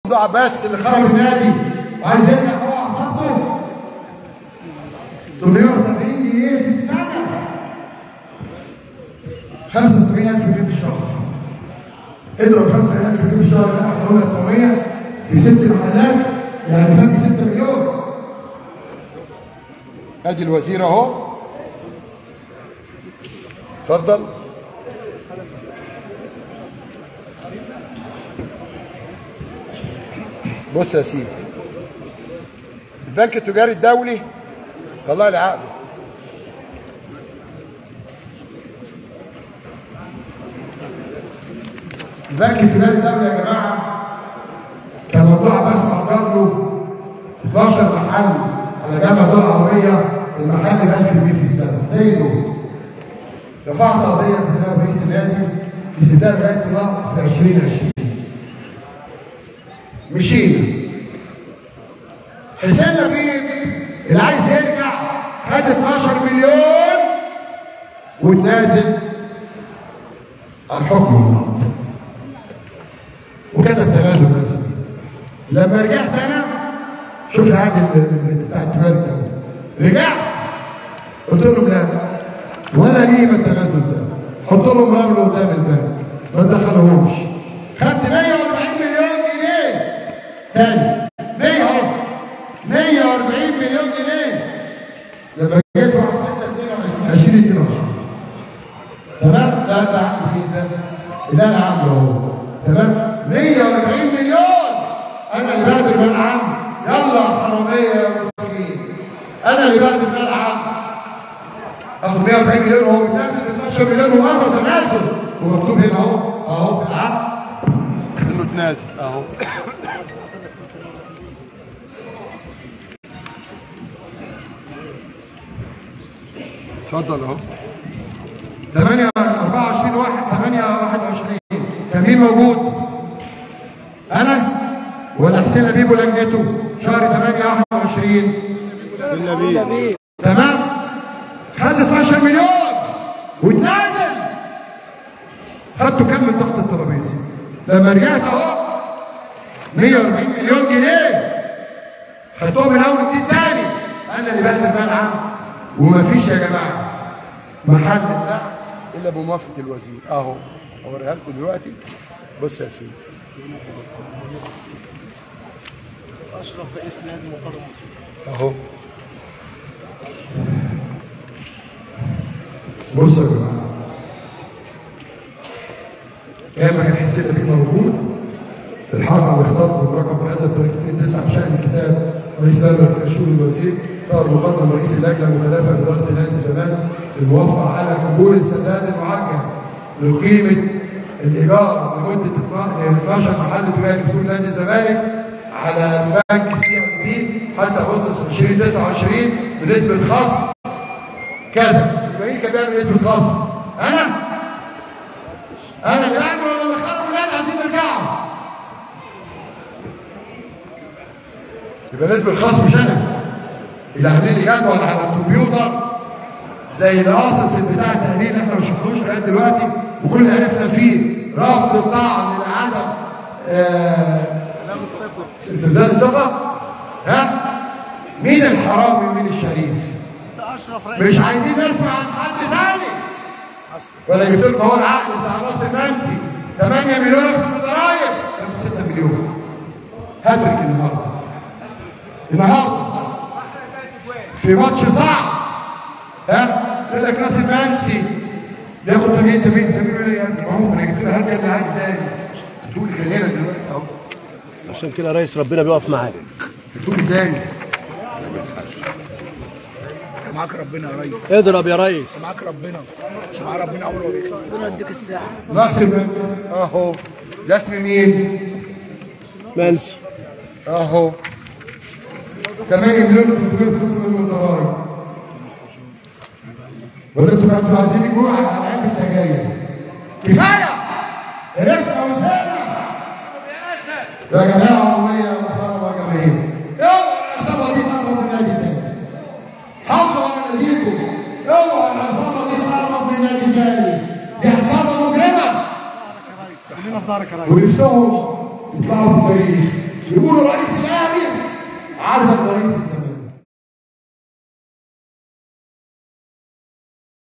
ممدوح عباس اللي خرج النادي وعايز يرجع هو عصابته 870 جنيه في السنه 75000 جنيه في الشهر اضرب 75000 جنيه في الشهر احنا قلنا 900 في ست محلات يعني فرق 6 مليون ادي الوزير اهو اتفضل بص يا سيدي البنك التجاري الدولي طلع لي عقده البنك التجاري الدولي يا جماعه كان موضوع بس محضر له 12 محل على جامعه دول العربيه المحل ب 1000 جنيه في السنه زي دول رفعت قضيه في جناب رئيس النادي في استدار بيت الله في 2020 مشينا حسين نبيل اللي عايز يرجع خد 12 مليون وتنازل عن حكم النقض وكتب تنازل رسمي لما رجعت انا شوف العقد بتاع التجاري ده رجعت قلت لهم لا ولا ليه من التنازل ده حط لهم رمل قدام البنك ما دخلهمش خدت 140 مليون جنيه تاني 100 اهو 140 مليون جنيه لما جيت واحد 2022 تمام ده ده عقد مين ده؟ ده انا عامله اهو تمام 140 مليون انا اللي بعد المال عام يلا حراميه يا مساكين انا اللي بعد المال عام اخد 140 مليون وهو بيتنازل 12 مليون ومره تنازل ومكتوب هنا اهو اهو في العقد انه تنازل اهو اتفضل اهو 8 24 واحد 8 21 كان مين موجود؟ انا ولا حسين لبيب ولجنته شهر 8 21 النبي تمام خد 12 مليون واتنازل خدته كام من تحت الترابيزه لما رجعت اهو 140 مليون جنيه خدتهم من اول جديد تاني انا اللي بهدل الملعب ومفيش يا جماعه محل لا الا بموافقه الوزير اهو اوريها لكم دلوقتي بص يا سيدي اشرف رئيس نادي مقرر اهو بصوا يا جماعه ايام كان حسين بيه موجود الحرب اخترت برقم هذا بتاريخ 2 بشان الكتاب رئيس لجنه شؤون الوزير طار مقدم رئيس اللجنه المكلفه باداره نادي الزمان الموافقه على قبول السداد المعجل لقيمه الايجار لمده 12 محل تجاري في سوق نادي الزمالك على بنك سي ام بي حتى اغسطس 2029 بنسبه خصم كذا يبقى مين كان بيعمل نسبه خصم؟ انا انا اللي بعمل ولا اللي خرجوا النادي عايزين يرجعوا يبقى نسبه الخصم مش انا اللي عاملين لي جدول على الكمبيوتر زي القاصص بتاع التقرير اللي احنا ما شفناهوش لغايه دلوقتي وكل اللي عرفنا فيه رفض الطعن لعدم آه استبدال الصفة ها مين الحرامي ومين الشريف ده اشرف رئيس مش عايزين نسمع عن حد تاني ولا جبت لكم اهو العقد بتاع ناصر منسي 8 مليون اقسم الضرايب 6 مليون هاتريك النهارده النهارده في ماتش صعب ها يقول لك ناصر منسي بياخد 80 80 80 مليون يا ابني ما هو انا جبت له هات يا ابني عادي تاني هتقول كان هنا دلوقتي اهو عشان كده رئيس ربنا بيقف معاك هتقول تاني معاك ربنا يا ريس اضرب يا ريس معاك ربنا مش مع ربنا عمره ما بيخلص ربنا يديك الساعة ناصر منسي اهو ده اسم مين؟ منسي اهو 8 مليون 300 خصم من الضرايب ولا انتوا كنتوا عايزين يجوع على علبه سجاير كفايه رفع وسامه يا جماعه اميه محترمه يا جماهير اوعى العصابه دي تقرب من نادي تاني حافظوا على ناديكم اوعى العصابه دي تقرب من نادي تاني دي عصابه مجرمه كلنا في ظهرك يا ريس ونفسهم يطلعوا في التاريخ يقولوا رئيس